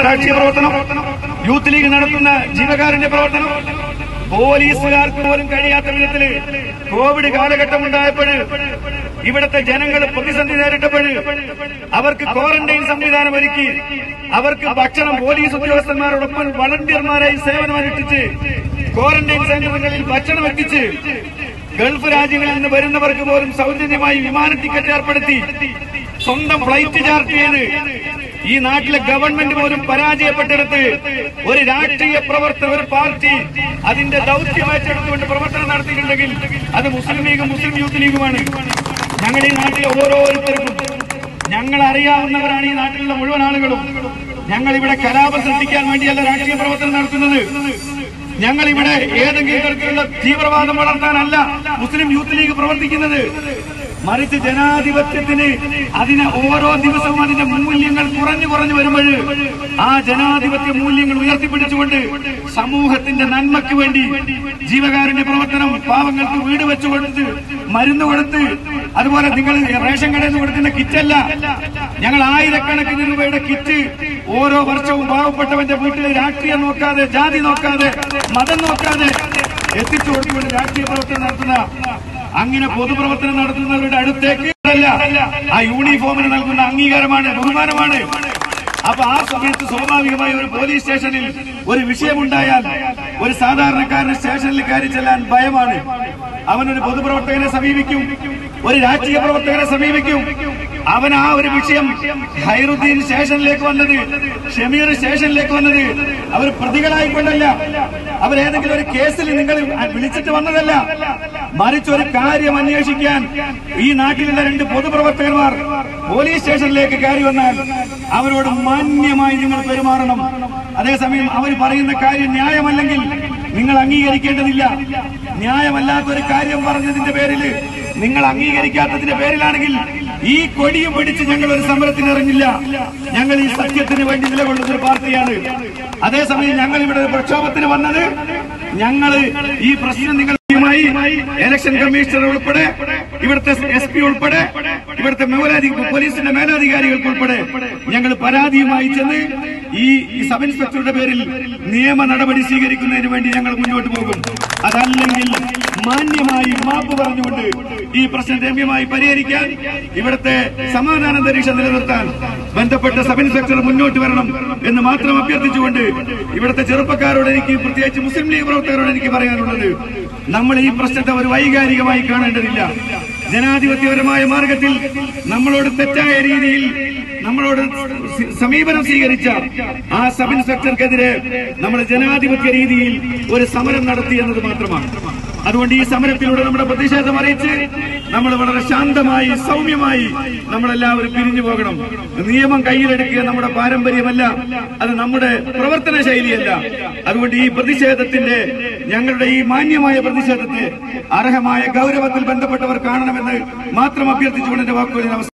രാഷ്ട്രീയ പ്രവർത്തനം youth league നടത്തുന്ന ജീവകാരുണ്യ പ്രവർത്തനം പോലീസുകാർക്ക് പോലും കഴിയാത്ത വിധത്തില് കോവിഡ് കാലഘട്ടം ഉണ്ടായപ്പോൾ ഇവിടുത്തെ ജനങ്ങൾ പ്രതിസന്ധി നേരിട്ടപ്പോൾ അവർക്ക് ക്വാറന്റൈൻ സംവിധാനം ഒരുക്കി അവർക്ക് ഭക്ഷണം പോലീസ് ഉദ്യോഗസ്ഥന്മാരോടൊപ്പം വളണ്ടിയർമാരായി സേവനമനുഷ്ഠിച്ച് ക്വാറന്റൈൻ സെന്ററുകളിൽ ഭക്ഷണം എത്തിച്ച് ഗൾഫ് രാജ്യങ്ങളിൽ നിന്ന് വരുന്നവർക്ക് പോലും സൗജന്യമായി വിമാന ടിക്കറ്റ് ഏർപ്പെടുത്തി സ്വന്തം ഫ്ലൈറ്റ് ചാർട്ട് ചെയ്ത് ഈ നാട്ടിലെ ഗവൺമെന്റ് പോലും പരാജയപ്പെട്ടെടുത്ത് ഒരു രാഷ്ട്രീയ പ്രവർത്തന ഒരു പാർട്ടി അതിന്റെ ദൗത്യം ഏറ്റെടുത്തുകൊണ്ട് പ്രവർത്തനം നടത്തിയിട്ടുണ്ടെങ്കിൽ അത് മുസ്ലിം ലീഗും മുസ്ലിം യൂത്ത് ലീഗുമാണ് ഞങ്ങൾ ഈ നാട്ടിലെ ഓരോരുത്തർക്കും ഞങ്ങൾ അറിയാവുന്നവരാണ് ഈ നാട്ടിലുള്ള മുഴുവൻ ആളുകളും ഞങ്ങൾ ഇവിടെ കലാപം സൃഷ്ടിക്കാൻ വേണ്ടിയല്ല രാഷ്ട്രീയ പ്രവർത്തനം നടത്തുന്നത് ഞങ്ങൾ ഇവിടെ ഏതെങ്കിലും തരത്തിലുള്ള തീവ്രവാദം വളർത്താനല്ല മുസ്ലിം യൂത്ത് ലീഗ് പ്രവർത്തിക്കുന്നത് മറിച്ച് ജനാധിപത്യത്തിന് അതിന് ഓരോ ദിവസവും അതിന്റെ മൂല്യങ്ങൾ കുറഞ്ഞു കുറഞ്ഞു വരുമ്പോൾ ആ ജനാധിപത്യ മൂല്യങ്ങൾ ഉയർത്തിപ്പിടിച്ചുകൊണ്ട് സമൂഹത്തിന്റെ നന്മയ്ക്ക് വേണ്ടി ജീവകാരുണ്യ പ്രവർത്തനം പാവങ്ങൾക്ക് വീട് വെച്ചു കൊടുത്ത് മരുന്ന് കൊടുത്ത് അതുപോലെ നിങ്ങൾ റേഷൻ കടയിൽ നിന്ന് കൊടുക്കുന്ന കിറ്റല്ല ഞങ്ങൾ ആയിരക്കണക്കിന് രൂപയുടെ കിറ്റ് ഓരോ വർഷവും പാവപ്പെട്ടവന്റെ വീട്ടിൽ രാഷ്ട്രീയം നോക്കാതെ ജാതി നോക്കാതെ മതം നോക്കാതെ എത്തിച്ചു കൊടുത്തുകൊണ്ട് രാഷ്ട്രീയ പ്രവർത്തനം നടത്തുന്ന അങ്ങനെ പൊതുപ്രവർത്തനം നടത്തുന്നവരുടെ അടുത്തേക്ക് അല്ല ആ യൂണിഫോമിന് നൽകുന്ന അംഗീകാരമാണ് ബഹുമാനമാണ് അപ്പൊ ആ സമയത്ത് സ്വാഭാവികമായി ഒരു പോലീസ് സ്റ്റേഷനിൽ ഒരു വിഷയമുണ്ടായാൽ ഒരു സാധാരണക്കാരന് സ്റ്റേഷനിൽ കയറി ചെല്ലാൻ ഭയമാണ് അവനൊരു പൊതുപ്രവർത്തകനെ സമീപിക്കും ഒരു രാഷ്ട്രീയ പ്രവർത്തകനെ സമീപിക്കും അവൻ ആ ഒരു വിഷയം ഹൈറുദ്ദീൻ സ്റ്റേഷനിലേക്ക് വന്നത് ഷമീർ സ്റ്റേഷനിലേക്ക് വന്നത് അവർ പ്രതികളായിക്കൊണ്ടല്ല അവരേതെങ്കിലും ഒരു കേസിൽ നിങ്ങൾ വിളിച്ചിട്ട് വന്നതല്ല മറിച്ച് ഒരു കാര്യം അന്വേഷിക്കാൻ ഈ നാട്ടിലുള്ള രണ്ട് പൊതുപ്രവർത്തകന്മാർ പോലീസ് സ്റ്റേഷനിലേക്ക് കയറി വന്നാൽ അവരോട് മാന്യമായി നിങ്ങൾ പെരുമാറണം അതേസമയം അവർ പറയുന്ന കാര്യം ന്യായമല്ലെങ്കിൽ നിങ്ങൾ അംഗീകരിക്കേണ്ടതില്ല ന്യായമല്ലാത്ത ഒരു കാര്യം പറഞ്ഞതിന്റെ പേരിൽ നിങ്ങൾ അംഗീകരിക്കാത്തതിന്റെ പേരിലാണെങ്കിൽ ഈ കൊടിയും പിടിച്ച് ഞങ്ങൾ ഒരു സമരത്തിന് ഇറങ്ങില്ല ഞങ്ങൾ ഈ സത്യത്തിന് വേണ്ടി നിലകൊള്ളുന്ന ഒരു പാർട്ടിയാണ് അതേസമയം ഞങ്ങൾ ഇവിടെ ഒരു പ്രക്ഷോഭത്തിന് വന്നത് ഞങ്ങൾ ഈ പ്രശ്നം നിങ്ങൾ ഇലക്ഷൻ കമ്മീഷണർ ഉൾപ്പെടെ ഇവിടുത്തെ എസ് പി ഉൾപ്പെടെ ഇവിടുത്തെ മേലാധി പോലീസിന്റെ മേലധികാരികൾക്ക് ഉൾപ്പെടെ ഞങ്ങൾ പരാതിയുമായി ചെന്ന് ഈ ഈ സബ് ഇൻസ്പെക്ടറുടെ പേരിൽ നിയമ നടപടി സ്വീകരിക്കുന്നതിന് വേണ്ടി ഞങ്ങൾ മുന്നോട്ട് പോകും അതല്ലെങ്കിൽ മാന്യമായി മാപ്പ് പറഞ്ഞുകൊണ്ട് ഈ പ്രശ്നം രമ്യമായി പരിഹരിക്കാൻ ഇവിടുത്തെ സമാധാന അന്തരീക്ഷം നിലനിർത്താൻ ബന്ധപ്പെട്ട സബ് ഇൻസ്പെക്ടർ മുന്നോട്ട് വരണം എന്ന് മാത്രം അഭ്യർത്ഥിച്ചുകൊണ്ട് ഇവിടുത്തെ ചെറുപ്പക്കാരോട് എനിക്ക് പ്രത്യേകിച്ച് മുസ്ലിം ലീഗ് പ്രവർത്തകരോട് എനിക്ക് പറയാനുള്ളത് നമ്മൾ ഈ പ്രശ്നത്തെ ഒരു വൈകാരികമായി കാണേണ്ടതില്ല ജനാധിപത്യപരമായ മാർഗത്തിൽ നമ്മളോട് തെറ്റായ രീതിയിൽ നമ്മളോട് സി- സമീപനം സ്വീകരിച്ച ആ സബ് ഇൻസ്പെക്ടർക്കെതിരെ നമ്മൾ ജനാധിപത്യ രീതിയിൽ ഒരു സമരം നടത്തി എന്നത് മാത്രമാണ് അതുകൊണ്ട് ഈ സമരത്തിലൂടെ നമ്മുടെ പ്രതിഷേധം അറിയിച്ച് നമ്മൾ വളരെ ശാന്തമായി സൗമ്യമായി നമ്മളെല്ലാവരും പിരിഞ്ഞു പോകണം നിയമം കയ്യിലെടുക്കുക നമ്മുടെ പാരമ്പര്യമല്ല അത് നമ്മുടെ പ്രവർത്തന ശൈലിയല്ല അതുകൊണ്ട് ഈ പ്രതിഷേധത്തിന്റെ ഞങ്ങളുടെ ഈ മാന്യമായ പ്രതിഷേധത്തെ അർഹമായ ഗൗരവത്തിൽ ബന്ധപ്പെട്ടവർ കാണണമെന്ന് മാത്രം അഭ്യർത്ഥിച്ചുകൊണ്ട് എന്റെ വാക്കുകൾ ഞാൻ അവസാനിപ്പിക്കുന്നു.